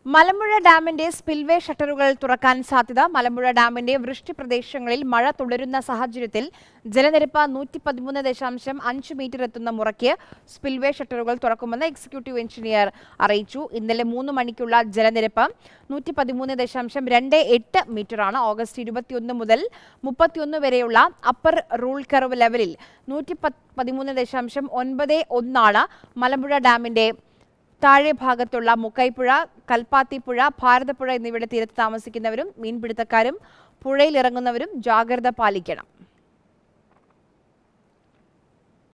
മലമ്പുഴ ഡാമിന്റെ സ്പിൽവേ ഷട്ടറുകൾ തുറക്കാൻ സാധ്യത മലമ്പുഴ ഡാമിന്റെ വൃഷ്ടി പ്രദേശങ്ങളിൽ മഴ തുടരുന്ന സാഹചര്യത്തിൽ ജലനിരപ്പ് നൂറ്റി പതിമൂന്ന് ദശാംശം അഞ്ച് മീറ്റർ എത്തുന്ന മുറയ്ക്ക് സ്പിൽവേ ഷട്ടറുകൾ തുറക്കുമെന്ന് എക്സിക്യൂട്ടീവ് എഞ്ചിനീയർ അറിയിച്ചു ഇന്നലെ മൂന്ന് മണിക്കുള്ള ജലനിരപ്പ് നൂറ്റി പതിമൂന്ന് ദശാംശം രണ്ട് എട്ട് മീറ്ററാണ് ഓഗസ്റ്റ് ഇരുപത്തിയൊന്ന് മുതൽ മുപ്പത്തിയൊന്ന് വരെയുള്ള അപ്പർ റൂൾ കർവ് ലെവലിൽ നൂറ്റി പതിമൂന്ന് ദശാംശം ഒൻപത് ഒന്നാണ് മലമ്പുഴ ഡാമിന്റെ താഴെ ഭാഗത്തുള്ള മുക്കൈപ്പുഴ കൽപ്പാത്തിപ്പുഴ ഭാരതപ്പുഴ എന്നിവയുടെ തീരത്ത് താമസിക്കുന്നവരും മീൻപിടുത്തക്കാരും പുഴയിലിറങ്ങുന്നവരും ജാഗ്രത പാലിക്കണം